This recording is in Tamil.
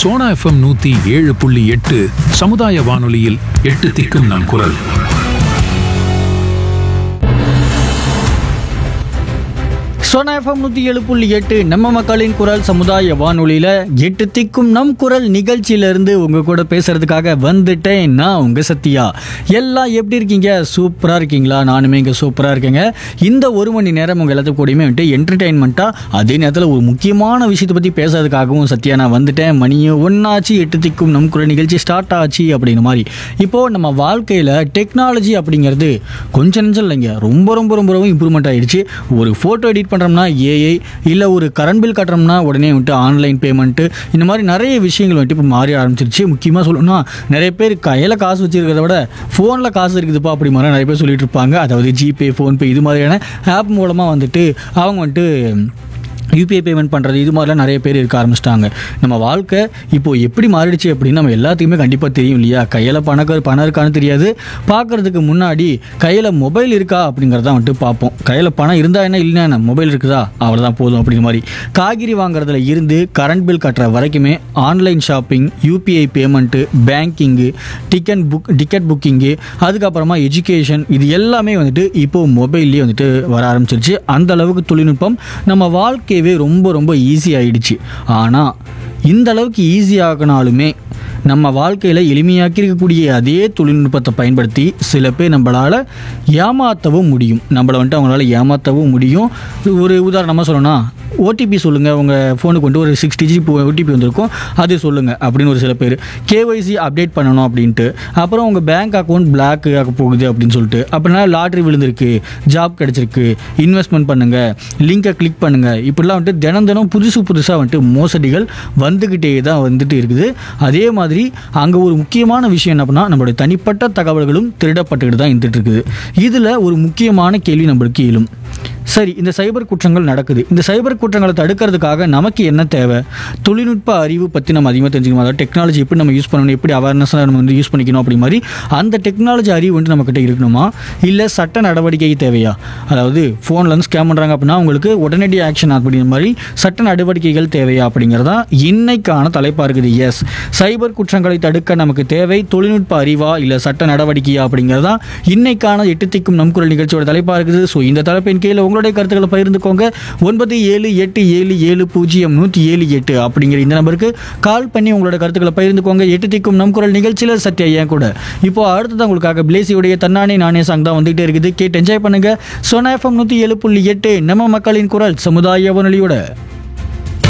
சோனா எஃப்எம் நூத்தி ஏழு புள்ளி எட்டு சமுதாய வானொலியில் எட்டு திக்கும் நம் குரல் சோனா எஃப்எம் நூற்றி ஏழு புள்ளி எட்டு நம்ம மக்களின் குரல் சமுதாய வானொலியில் எட்டு திக்கும் நம் குரல் நிகழ்ச்சியிலேருந்து உங்கள் கூட பேசுகிறதுக்காக வந்துட்டேன் நான் உங்கள் சத்யா எல்லாம் எப்படி இருக்கீங்க சூப்பராக இருக்கீங்களா நானுமே இங்கே சூப்பராக இருக்கேங்க இந்த ஒரு மணி நேரம் உங்கள் எல்லாத்துக்கும் கூடயுமே வந்துட்டு என்டர்டெயின்மெண்ட்டாக அதே நேரத்தில் ஒரு முக்கியமான விஷயத்தை பற்றி பேசுறதுக்காகவும் சத்யா நான் வந்துட்டேன் மணியும் ஒன்றாச்சு எட்டு திக்கும் நம் குரல் நிகழ்ச்சி ஸ்டார்ட் ஆச்சு அப்படிங்கிற மாதிரி இப்போது நம்ம வாழ்க்கையில் டெக்னாலஜி அப்படிங்கிறது கொஞ்சம் நெஞ்சம் இல்லைங்க ரொம்ப ரொம்ப ரொம்ப ரொம்ப இம்ப்ரூவ்மெண்ட் ஆயிடுச்சு ஒரு ஃபோட்டோ எடிட் பண்ணுறோம்னா ஏஐ இல்லை ஒரு கரண்ட் பில் கட்டுறோம்னா உடனே வந்துட்டு ஆன்லைன் பேமெண்ட்டு இந்த மாதிரி நிறைய விஷயங்கள் வந்துட்டு இப்போ மாறி ஆரம்பிச்சிருச்சு முக்கியமாக சொல்லணும்னா நிறைய பேர் கையில் காசு வச்சிருக்கிறத விட ஃபோனில் காசு இருக்குதுப்பா அப்படி மாதிரி நிறைய பேர் சொல்லிட்டு இருப்பாங்க அதாவது ஜிபே ஃபோன்பே இது மாதிரியான ஆப் மூலமாக வந்துட்டு அவங்க வந்துட்டு யூபிஐ பேமெண்ட் பண்ணுறது இது மாதிரிலாம் நிறைய பேர் இருக்க ஆரம்பிச்சிட்டாங்க நம்ம வாழ்க்கை இப்போது எப்படி மாறிடுச்சு அப்படின்னு நம்ம எல்லாத்துக்குமே கண்டிப்பாக தெரியும் இல்லையா கையில் பணக்க பணம் இருக்கான்னு தெரியாது பார்க்குறதுக்கு முன்னாடி கையில் மொபைல் இருக்கா அப்படிங்கிறத வந்துட்டு பார்ப்போம் கையில் பணம் இருந்தால் என்ன இல்லைன்னா என்ன மொபைல் இருக்குதா அவ்வளோதான் போதும் அப்படிங்கிற மாதிரி காய்கறி வாங்குறதுல இருந்து கரண்ட் பில் கட்டுற வரைக்குமே online shopping UPI payment banking ticket book ticket booking அதுக்கப்புறமா எஜுகேஷன் இது எல்லாமே வந்துட்டு இப்போது மொபைல்லேயே வந்துட்டு வர ஆரம்பிச்சிருச்சு அந்த அளவுக்கு தொழில்நுட்பம் நம்ம வாழ்க்கையவே ரொம்ப ரொம்ப ஈஸி ஆயிடுச்சு ஆனால் இந்த அளவுக்கு ஈஸி ஆகினாலுமே நம்ம வாழ்க்கையில் எளிமையாக்கி இருக்கக்கூடிய அதே தொழில்நுட்பத்தை பயன்படுத்தி சில பேர் நம்மளால் ஏமாற்றவும் முடியும் நம்மளை வந்துட்டு அவங்களால ஏமாற்றவும் முடியும் ஒரு உதாரணமாக சொல்லணும்னா ஓடிபி சொல்லுங்கள் உங்கள் ஃபோனுக்கு வந்துட்டு ஒரு சிக்ஸ் டிஜிட் ஓடிபி வந்திருக்கும் அது சொல்லுங்கள் அப்படின்னு ஒரு சில பேர் கேஒய்சி அப்டேட் பண்ணணும் அப்படின்ட்டு அப்புறம் உங்கள் பேங்க் அக்கௌண்ட் பிளாக் ஆக போகுது அப்படின்னு சொல்லிட்டு அப்படின்னா லாட்ரி விழுந்திருக்கு ஜாப் கிடச்சிருக்கு இன்வெஸ்ட்மெண்ட் பண்ணுங்கள் லிங்கை கிளிக் பண்ணுங்கள் இப்படிலாம் வந்துட்டு தினம் தினம் புதுசு புதுசாக வந்துட்டு மோசடிகள் வந்துக்கிட்டே தான் வந்துட்டு இருக்குது அதே மாதிரி அங்கே ஒரு முக்கியமான விஷயம் என்ன பண்ணால் நம்மளுடைய தனிப்பட்ட தகவல்களும் திருடப்பட்டுக்கிட்டு தான் இருந்துட்டு இருக்குது இதில் ஒரு முக்கியமான கேள்வி நம்மளுக்கு எழும் சரி இந்த சைபர் குற்றங்கள் நடக்குது இந்த சைபர் குற்றங்களை தடுக்கிறதுக்காக நமக்கு என்ன தேவை தொழில்நுட்ப அறிவு பற்றி நம்ம அதிகமாக தெரிஞ்சுக்கணும் அதாவது டெக்னாலஜி எப்படி நம்ம யூஸ் பண்ணணும் எப்படி அவேர்னஸாக நம்ம வந்து யூஸ் பண்ணிக்கணும் அப்படி மாதிரி அந்த டெக்னாலஜி அறிவு வந்து நம்மக்கிட்ட இருக்கணுமா இல்லை சட்ட நடவடிக்கை தேவையா அதாவது ஃபோன்லேருந்து ஸ்கேம் பண்ணுறாங்க அப்படின்னா உங்களுக்கு உடனடி ஆக்ஷன் அப்படிங்கிற மாதிரி சட்ட நடவடிக்கைகள் தேவையா அப்படிங்கிறதா இன்னைக்கான தலைப்பாக இருக்குது எஸ் சைபர் குற்றங்களை தடுக்க நமக்கு தேவை தொழில்நுட்ப அறிவா இல்லை சட்ட நடவடிக்கையா அப்படிங்கிறதா இன்னைக்கான எட்டு திக்கும் நம் குரல் நிகழ்ச்சியோட தலைப்பாக இருக்குது ஸோ இந்த தலைப்பின் கீழே உங்களுடைய கருத்துக்களை பகிர்ந்துக்கோங்க ஒன்பது ஏழு எட்டு ஏழு ஏழு பூஜ்ஜியம் நூற்றி ஏழு எட்டு அப்படிங்கிற இந்த நம்பருக்கு கால் பண்ணி உங்களோட கருத்துக்களை பகிர்ந்துக்கோங்க எட்டு திக்கும் நம் குரல் நிகழ்ச்சியில் சத்யா ஏன் கூட இப்போ அடுத்தது உங்களுக்காக பிளேசியுடைய தன்னானே நானே சாங் தான் வந்துகிட்டே இருக்குது கேட்டு என்ஜாய் பண்ணுங்க சோனா எஃப்எம் நூற்றி ஏழு புள்ளி எட்டு நம்ம மக்களின் குரல் சமுதாய வானொலியோட